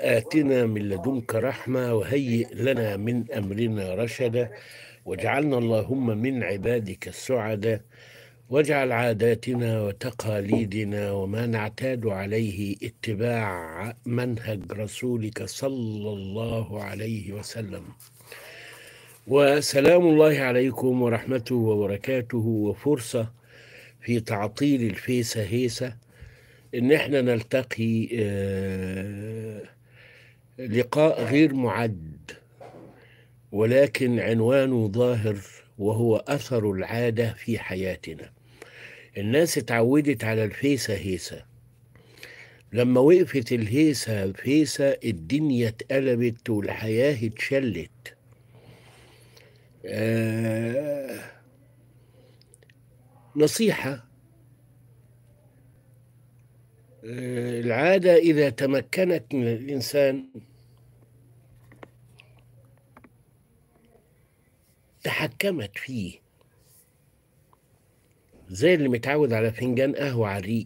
آتنا من لدنك رحمة وهيئ لنا من أمرنا رشدا واجعلنا اللهم من عبادك السعداء واجعل عاداتنا وتقاليدنا وما نعتاد عليه اتباع منهج رسولك صلى الله عليه وسلم وسلام الله عليكم ورحمته وبركاته وفرصة في تعطيل الفيسة هيسة ان احنا نلتقي آه، لقاء غير معد ولكن عنوانه ظاهر وهو اثر العاده في حياتنا الناس اتعودت على الفيسه هيسه لما وقفت الهيسه فيسه الدنيا اتقلبت والحياه اتشلت آه نصيحه آه، العادة إذا تمكنت من الإنسان تحكمت فيه زي اللي متعود على فنجان قهوة على الريق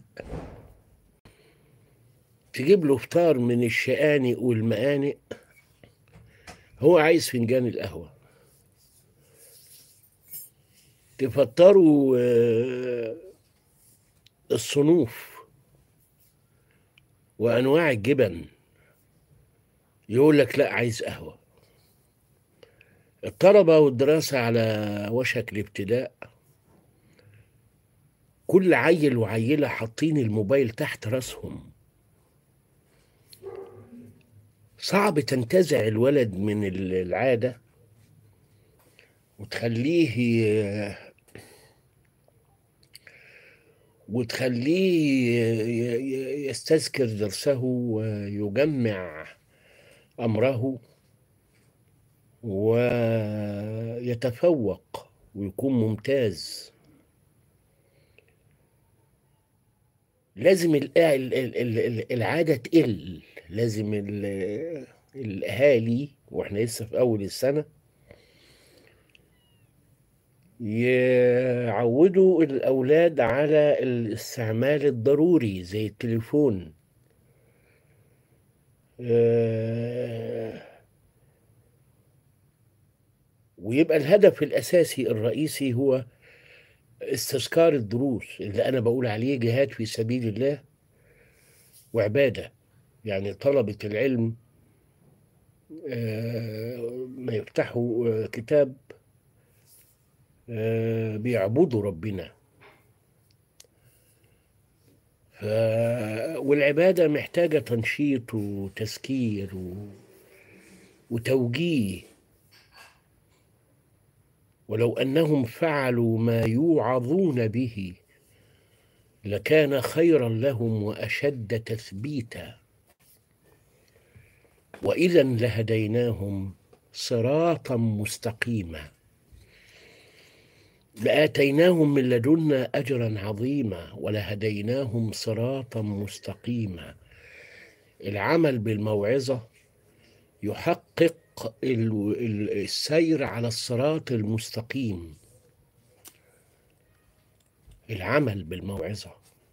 تجيب له فطار من الشقانق والمقانق هو عايز فنجان القهوة تفطروا آه، الصنوف وانواع الجبن يقول لك لا عايز قهوه الطلبه والدراسه على وشك الابتداء كل عيل وعيله حاطين الموبايل تحت راسهم صعب تنتزع الولد من العاده وتخليه وتخليه يستذكر درسه ويجمع أمره ويتفوق ويكون ممتاز لازم العادة تقل لازم الأهالي وإحنا لسه في أول السنة يعودوا الأولاد على الاستعمال الضروري زي التليفون آه، ويبقى الهدف الأساسي الرئيسي هو استذكار الدروس اللي أنا بقول عليه جهاد في سبيل الله وعبادة يعني طلبة العلم آه، ما يفتحوا آه، كتاب آه، بيعبدوا ربنا ف... والعبادة محتاجة تنشيط وتذكير و... وتوجيه ولو أنهم فعلوا ما يوعظون به لكان خيرا لهم وأشد تثبيتا وإذا لهديناهم صراطا مستقيما لآتيناهم من لدنا أجرا عظيما ولهديناهم صراطا مستقيما العمل بالموعظة يحقق السير على الصراط المستقيم العمل بالموعظة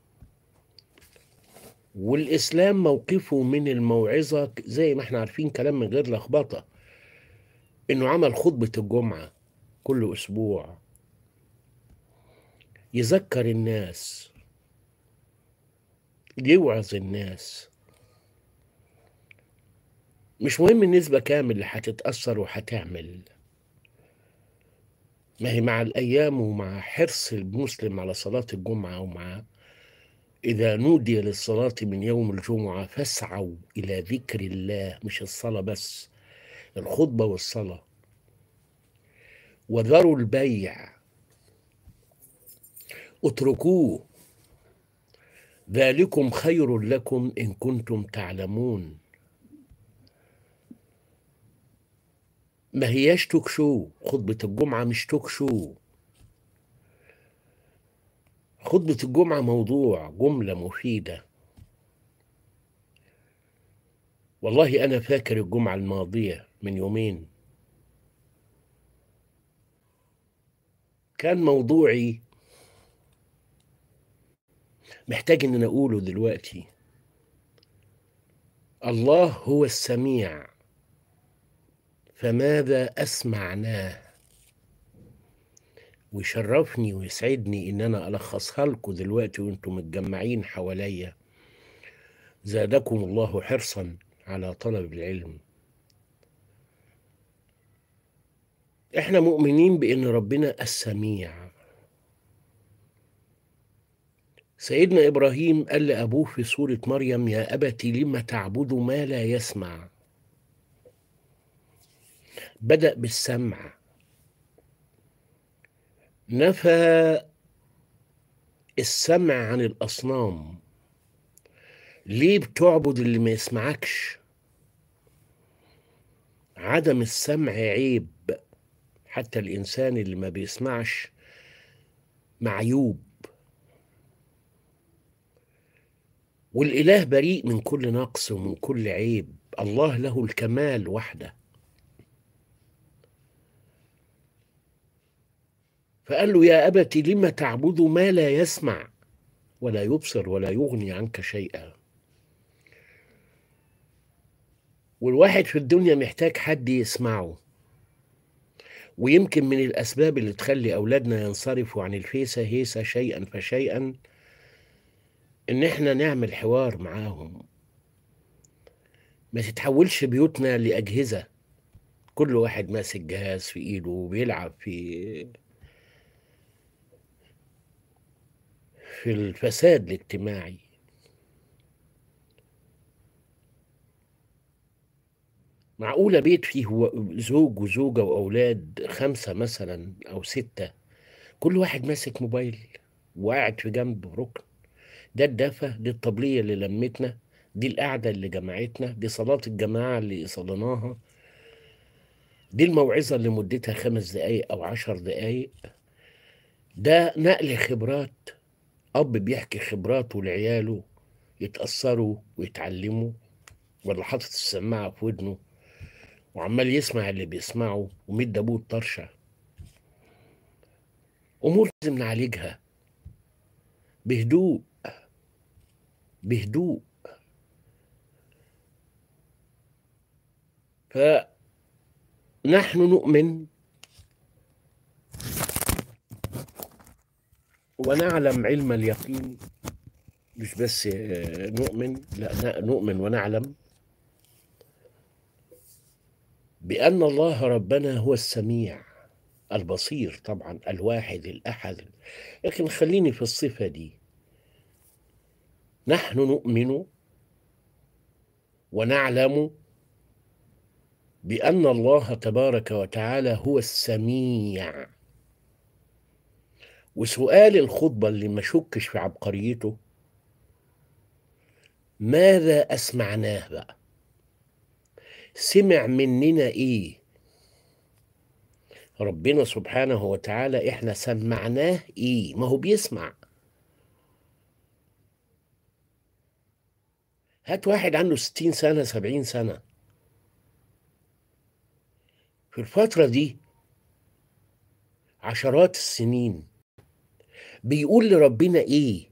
والإسلام موقفه من الموعظة زي ما احنا عارفين كلام من غير لخبطة إنه عمل خطبة الجمعة كل أسبوع يذكر الناس يوعظ الناس مش مهم النسبة كام اللي هتتأثر وهتعمل ما هي مع الأيام ومع حرص المسلم على صلاة الجمعة ومع إذا نودي للصلاة من يوم الجمعة فاسعوا إلى ذكر الله مش الصلاة بس الخطبة والصلاة وذروا البيع اتركوه ذلكم خير لكم ان كنتم تعلمون ما هياش توك شو خطبة الجمعة مش توك شو خطبة الجمعة موضوع جملة مفيدة والله أنا فاكر الجمعة الماضية من يومين كان موضوعي محتاج ان انا اقوله دلوقتي الله هو السميع فماذا اسمعناه ويشرفني ويسعدني ان انا الخصها لكم دلوقتي وانتم متجمعين حواليا زادكم الله حرصا على طلب العلم احنا مؤمنين بان ربنا السميع سيدنا ابراهيم قال لابوه في سوره مريم يا ابت لم تعبد ما لا يسمع بدا بالسمع نفى السمع عن الاصنام ليه بتعبد اللي ما يسمعكش عدم السمع عيب حتى الانسان اللي ما بيسمعش معيوب والاله بريء من كل نقص ومن كل عيب الله له الكمال وحده فقال له يا ابت لم تعبد ما لا يسمع ولا يبصر ولا يغني عنك شيئا والواحد في الدنيا محتاج حد يسمعه ويمكن من الأسباب اللي تخلي أولادنا ينصرفوا عن الفيسة هيسة شيئا فشيئا إن إحنا نعمل حوار معاهم ما تتحولش بيوتنا لأجهزة كل واحد ماسك جهاز في إيده وبيلعب في في الفساد الاجتماعي معقولة بيت فيه هو زوج وزوجة وأولاد خمسة مثلا أو ستة كل واحد ماسك موبايل وقاعد في جنب ركن ده الدفة دي الطبلية اللي لمتنا دي القعدة اللي جمعتنا دي صلاة الجماعة اللي صليناها دي الموعظة اللي مدتها خمس دقايق أو عشر دقايق ده نقل خبرات أب بيحكي خبراته لعياله يتأثروا ويتعلموا ولا حاطط السماعة في ودنه وعمال يسمع اللي بيسمعه ومد ابوه الطرشه امور لازم نعالجها بهدوء بهدوء فنحن نؤمن ونعلم علم اليقين مش بس نؤمن لا نؤمن ونعلم بأن الله ربنا هو السميع البصير طبعا الواحد الأحد لكن خليني في الصفة دي نحن نؤمن ونعلم بأن الله تبارك وتعالى هو السميع وسؤال الخطبة اللي ما شكش في عبقريته ماذا أسمعناه بقى سمع مننا ايه ربنا سبحانه وتعالى احنا سمعناه ايه ما هو بيسمع هات واحد عنده ستين سنة سبعين سنة في الفترة دي عشرات السنين بيقول لربنا ايه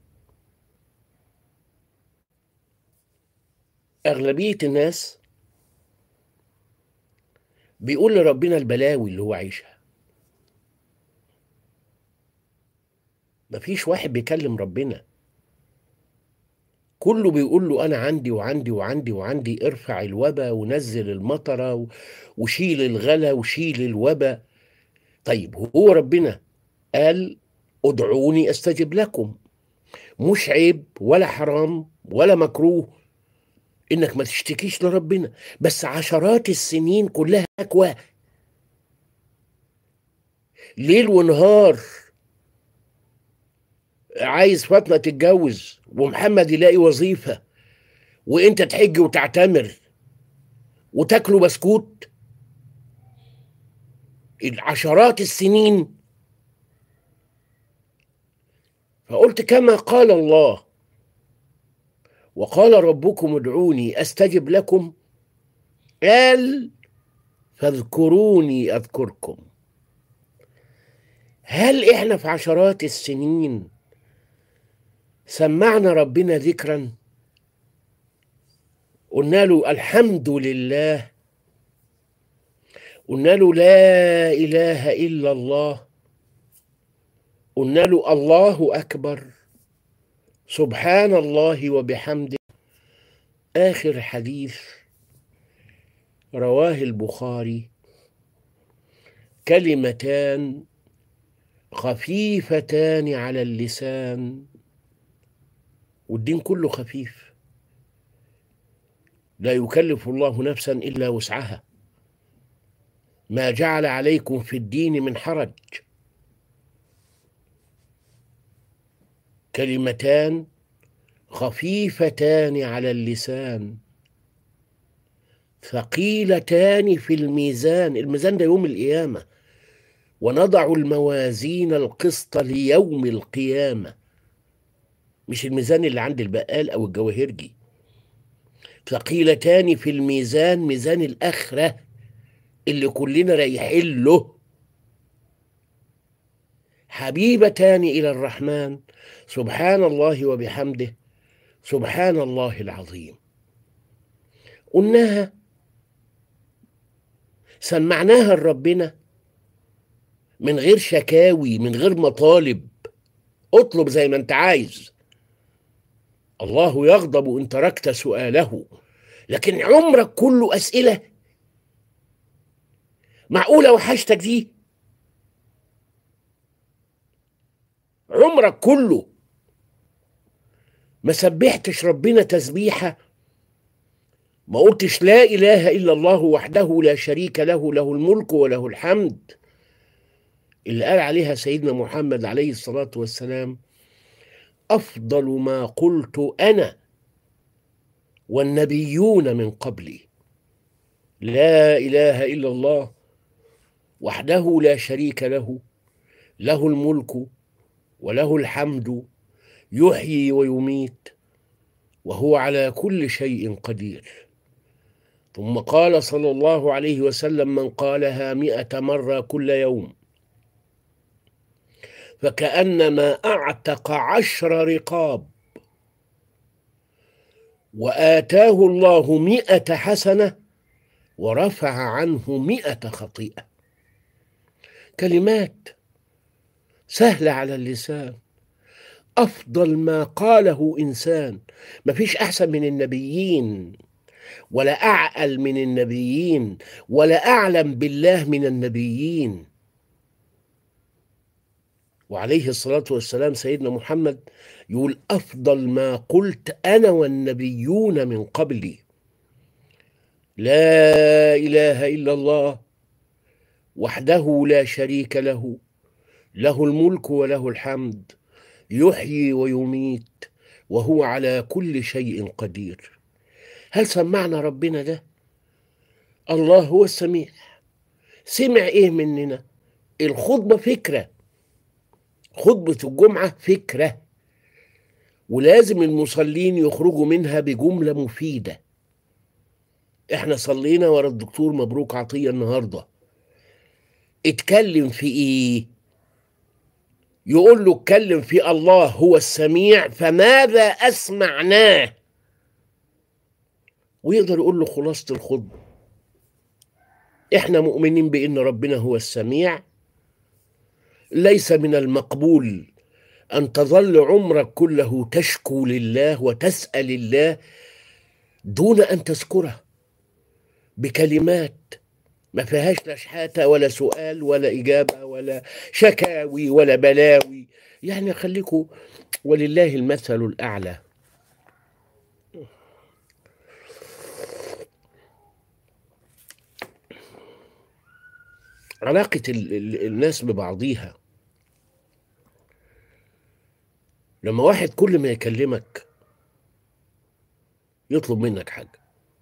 أغلبية الناس بيقول لربنا البلاوي اللي هو عايشها مفيش واحد بيكلم ربنا كله بيقول له انا عندي وعندي وعندي وعندي ارفع الوبا ونزل المطره وشيل الغلا وشيل الوبا طيب هو ربنا قال ادعوني استجب لكم مش عيب ولا حرام ولا مكروه انك ما تشتكيش لربنا بس عشرات السنين كلها اكواه ليل ونهار عايز فاطمه تتجوز ومحمد يلاقي وظيفه وانت تحج وتعتمر وتاكلوا بسكوت عشرات السنين فقلت كما قال الله وقال ربكم ادعوني استجب لكم قال فاذكروني اذكركم هل احنا في عشرات السنين سمعنا ربنا ذكرا قلنا له الحمد لله قلنا له لا اله الا الله قلنا له الله اكبر سبحان الله وبحمده اخر حديث رواه البخاري كلمتان خفيفتان على اللسان والدين كله خفيف لا يكلف الله نفسا الا وسعها ما جعل عليكم في الدين من حرج كلمتان خفيفتان على اللسان ثقيلتان في الميزان الميزان ده يوم القيامه ونضع الموازين القسط ليوم القيامه مش الميزان اللي عند البقال او الجواهرجي ثقيلتان في الميزان ميزان الاخره اللي كلنا رايحين له حبيبتان الى الرحمن سبحان الله وبحمده سبحان الله العظيم قلناها سمعناها لربنا من غير شكاوي من غير مطالب اطلب زي ما انت عايز الله يغضب ان تركت سؤاله لكن عمرك كله اسئله معقوله وحشتك دي عمرك كله ما سبحتش ربنا تسبيحه ما قلتش لا اله الا الله وحده لا شريك له له الملك وله الحمد اللي قال عليها سيدنا محمد عليه الصلاه والسلام افضل ما قلت انا والنبيون من قبلي لا اله الا الله وحده لا شريك له له الملك وله الحمد يحيي ويميت وهو على كل شيء قدير ثم قال صلى الله عليه وسلم من قالها مئة مرة كل يوم فكأنما أعتق عشر رقاب وآتاه الله مئة حسنة ورفع عنه مئة خطيئة كلمات سهلة على اللسان أفضل ما قاله إنسان مفيش أحسن من النبيين ولا أعقل من النبيين ولا أعلم بالله من النبيين وعليه الصلاة والسلام سيدنا محمد يقول أفضل ما قلت أنا والنبيون من قبلي لا إله إلا الله وحده لا شريك له له الملك وله الحمد يحيي ويميت وهو على كل شيء قدير هل سمعنا ربنا ده الله هو السميع سمع ايه مننا الخطبه فكره خطبه الجمعه فكره ولازم المصلين يخرجوا منها بجمله مفيده احنا صلينا ورا الدكتور مبروك عطيه النهارده اتكلم في ايه يقول له اتكلم في الله هو السميع فماذا اسمعناه ويقدر يقول له خلاصه الخطبه احنا مؤمنين بان ربنا هو السميع ليس من المقبول ان تظل عمرك كله تشكو لله وتسال الله دون ان تذكره بكلمات ما فيهاش لا شحاته ولا سؤال ولا اجابه ولا شكاوي ولا بلاوي يعني خليكم ولله المثل الاعلى علاقة ال- ال- الناس ببعضيها لما واحد كل ما يكلمك يطلب منك حاجة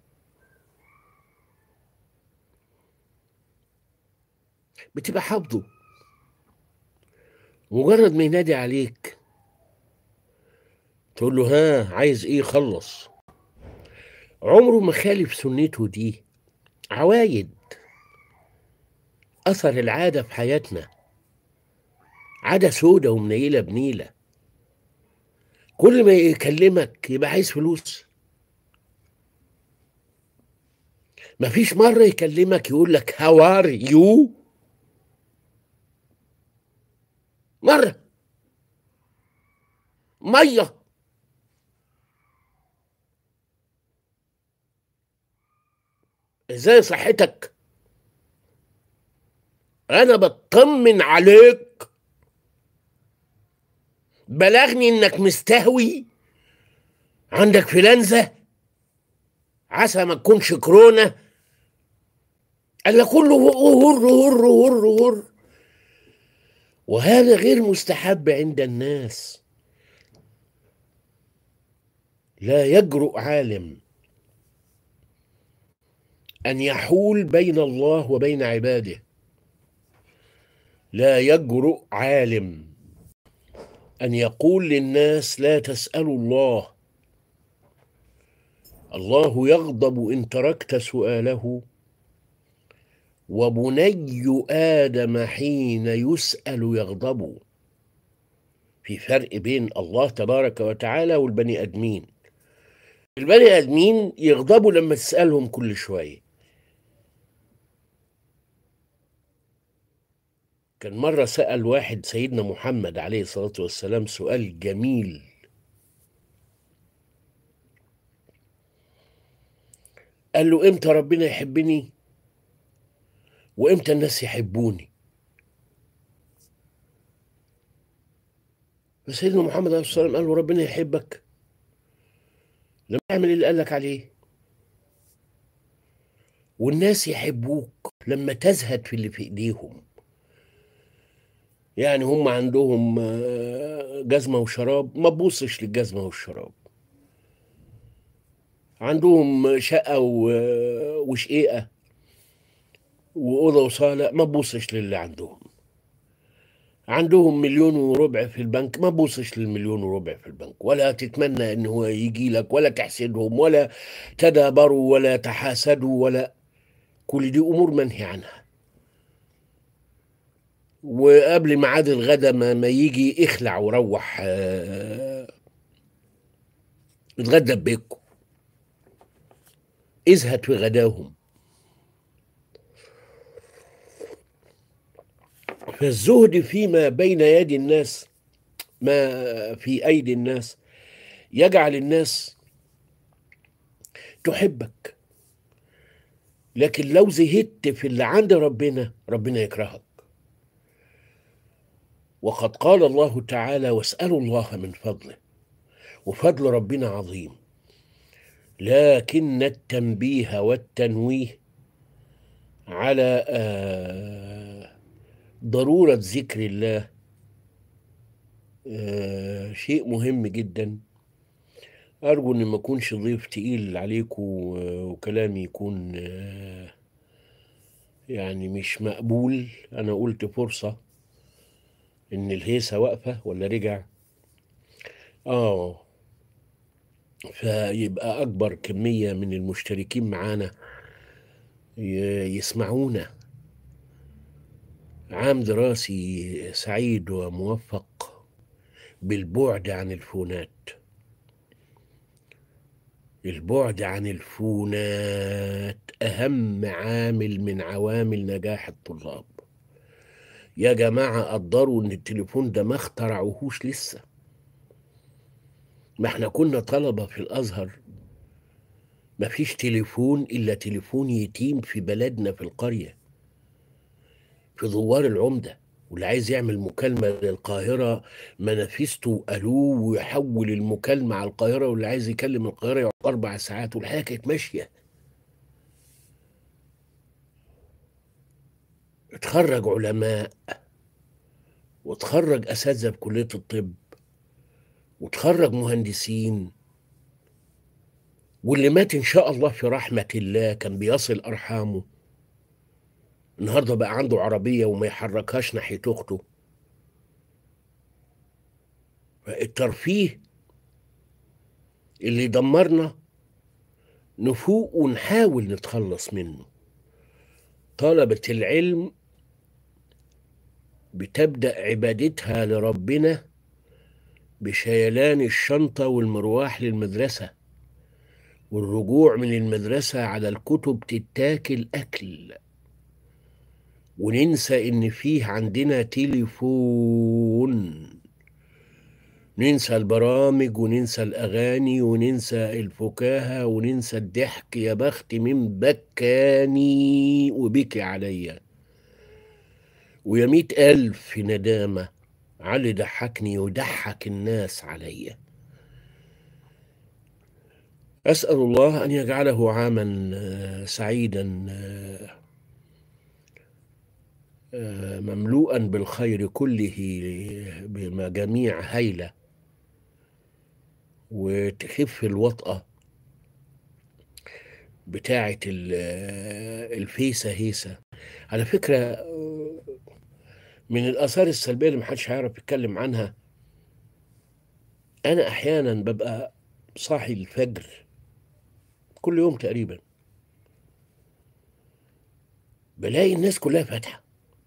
بتبقى حافظه مجرد ما ينادي عليك تقول له ها عايز ايه خلص عمره ما خالف سنته دي عوايد أثر العادة في حياتنا عادة سودة ومنيلة بنيلة كل ما يكلمك يبقى عايز فلوس مفيش مرة يكلمك يقول لك هاو ار يو مرة مية ازاي صحتك انا بطمن عليك بلغني انك مستهوي عندك فلانزا عسى ما تكونش كورونا قال كله هر هر هر هر وهذا غير مستحب عند الناس لا يجرؤ عالم ان يحول بين الله وبين عباده لا يجرؤ عالم ان يقول للناس لا تسالوا الله الله يغضب ان تركت سؤاله وبني ادم حين يسال يغضب في فرق بين الله تبارك وتعالى والبني ادمين البني ادمين يغضبوا لما تسالهم كل شويه كان مرة سأل واحد سيدنا محمد عليه الصلاة والسلام سؤال جميل قال له امتى ربنا يحبني وامتى الناس يحبوني فسيدنا محمد عليه الصلاة والسلام قال له ربنا يحبك لما تعمل اللي قالك عليه والناس يحبوك لما تزهد في اللي في ايديهم يعني هم عندهم جزمة وشراب ما تبصش للجزمة والشراب عندهم شقة وشقيقة وأوضة وصالة ما تبصش للي عندهم عندهم مليون وربع في البنك ما تبصش للمليون وربع في البنك ولا تتمنى ان هو يجي لك ولا تحسدهم ولا تدابروا ولا تحاسدوا ولا كل دي امور منهي عنها وقبل ميعاد الغدا ما, ما يجي اخلع وروح اتغدى ببيتكم ازهد في غداهم فالزهد فيما بين يد الناس ما في ايدي الناس يجعل الناس تحبك لكن لو زهدت في اللي عند ربنا ربنا يكرهك وقد قال الله تعالى واسالوا الله من فضله وفضل ربنا عظيم لكن التنبيه والتنويه على آه ضروره ذكر الله آه شيء مهم جدا ارجو ان ما اكونش ضيف تقيل عليكم وكلامي يكون آه يعني مش مقبول انا قلت فرصه ان الهيسه واقفه ولا رجع اه فيبقى اكبر كميه من المشتركين معانا يسمعونا عام دراسي سعيد وموفق بالبعد عن الفونات البعد عن الفونات اهم عامل من عوامل نجاح الطلاب يا جماعة قدروا إن التليفون ده ما اخترعوهوش لسه ما احنا كنا طلبة في الأزهر ما فيش تليفون إلا تليفون يتيم في بلدنا في القرية في دوار العمدة واللي عايز يعمل مكالمة للقاهرة منافسته قالوه ويحول المكالمة على القاهرة واللي عايز يكلم القاهرة يقعد أربع ساعات والحياة كانت ماشية اتخرج علماء وتخرج اساتذه في كليه الطب وتخرج مهندسين واللي مات ان شاء الله في رحمه الله كان بيصل ارحامه النهارده بقى عنده عربيه وما يحركهاش ناحيه اخته الترفيه اللي دمرنا نفوق ونحاول نتخلص منه طلبة العلم بتبدأ عبادتها لربنا بشيلان الشنطة والمروح للمدرسة والرجوع من المدرسة على الكتب تتاكل أكل وننسى إن فيه عندنا تليفون ننسى البرامج وننسى الأغاني وننسى الفكاهة وننسى الضحك يا بخت من بكاني وبكي عليا ويا مئة ألف في ندامة علي ضحكني وضحك الناس عليا أسأل الله أن يجعله عاما آه، سعيدا آه، آه، مملوءا بالخير كله بمجاميع هايلة وتخف الوطأة بتاعة ال- آه، الفيسة هيسة على فكرة آه، من الآثار السلبية اللي محدش هيعرف يتكلم عنها أنا أحيانا ببقى صاحي الفجر كل يوم تقريبا بلاقي الناس كلها فاتحة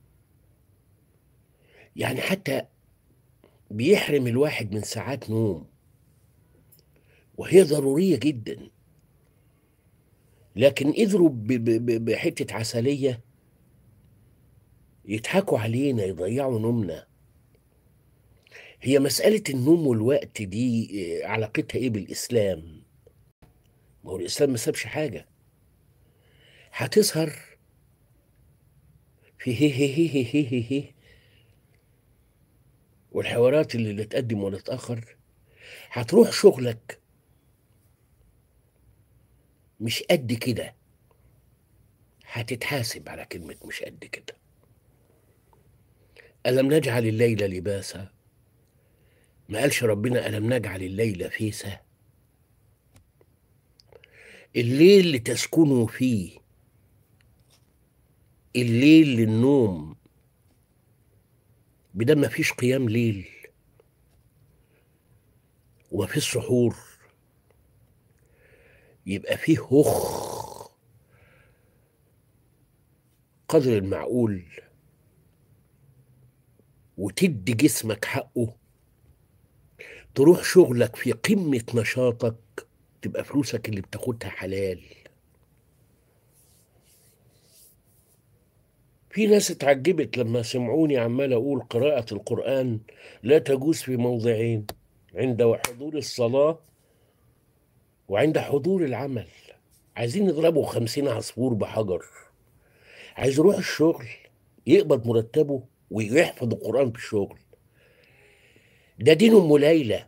يعني حتى بيحرم الواحد من ساعات نوم وهي ضرورية جدا لكن قدروا ب- ب- ب- بحتة عسلية يضحكوا علينا يضيعوا نومنا هي مسألة النوم والوقت دي إيه، علاقتها ايه بالإسلام ما هو الإسلام ما سابش حاجة هتسهر في هي هي هي هي هي هي والحوارات اللي لا تقدم ولا تأخر هتروح شغلك مش قد كده هتتحاسب على كلمة مش قد كده ألم نجعل الليل لباسا ما قالش ربنا ألم نجعل الليل فيسا الليل لتسكنوا فيه الليل للنوم بدل ما فيش قيام ليل وما فيش سحور يبقى فيه هخ قدر المعقول وتدي جسمك حقه تروح شغلك في قمة نشاطك تبقى فلوسك اللي بتاخدها حلال في ناس اتعجبت لما سمعوني عمال اقول قراءة القرآن لا تجوز في موضعين عند حضور الصلاة وعند حضور العمل عايزين نضربوا خمسين عصفور بحجر عايز يروح الشغل يقبض مرتبه ويحفظ القرآن في الشغل ده دين أم ليلى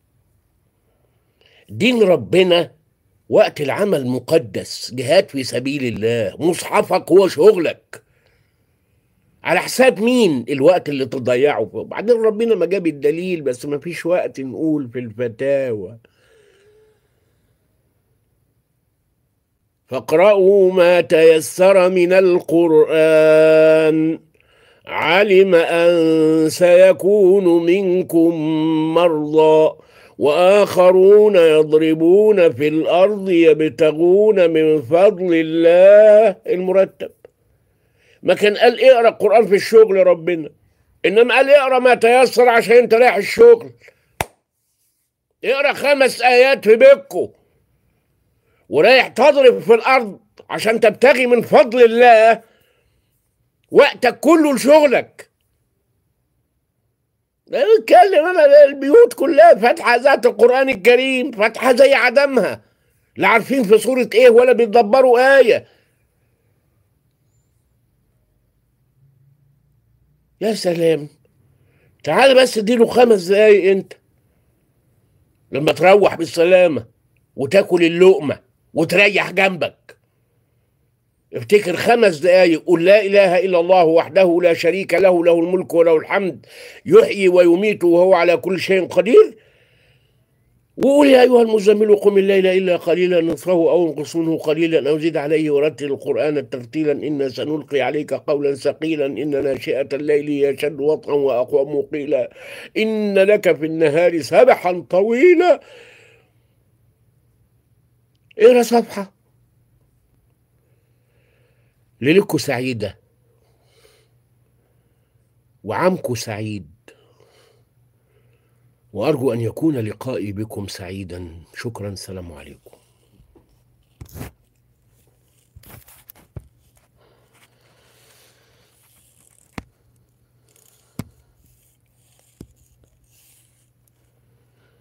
دين ربنا وقت العمل مقدس جهاد في سبيل الله مصحفك هو شغلك على حساب مين الوقت اللي تضيعه وبعدين ربنا ما جاب الدليل بس ما فيش وقت نقول في الفتاوى فاقرأوا ما تيسر من القرآن علم أن سيكون منكم مرضى وآخرون يضربون في الأرض يبتغون من فضل الله المرتب ما كان قال اقرا القرآن في الشغل ربنا إنما قال اقرا ما تيسر عشان أنت رايح الشغل اقرا خمس آيات في بيتكم ورايح تضرب في الأرض عشان تبتغي من فضل الله وقتك كله لشغلك لا بتكلم انا البيوت كلها فاتحه ذات القران الكريم فاتحه زي عدمها لا عارفين في سوره ايه ولا بيتدبروا ايه يا سلام تعال بس اديله خمس دقايق انت لما تروح بالسلامه وتاكل اللقمه وتريح جنبك افتكر خمس دقايق قل لا اله الا الله وحده لا شريك له له الملك وله الحمد يحيي ويميت وهو على كل شيء قدير وقول يا ايها المزمل قم الليل الا قليلا نصفه او انقص منه قليلا او زد عليه ورتل القران ترتيلا انا سنلقي عليك قولا ثقيلا ان ناشئه الليل هي اشد وطئا واقوم قيلا ان لك في النهار سبحا طويلا اقرا صفحه ليلكم سعيدة وعامكم سعيد وأرجو أن يكون لقائي بكم سعيدا شكرا سلام عليكم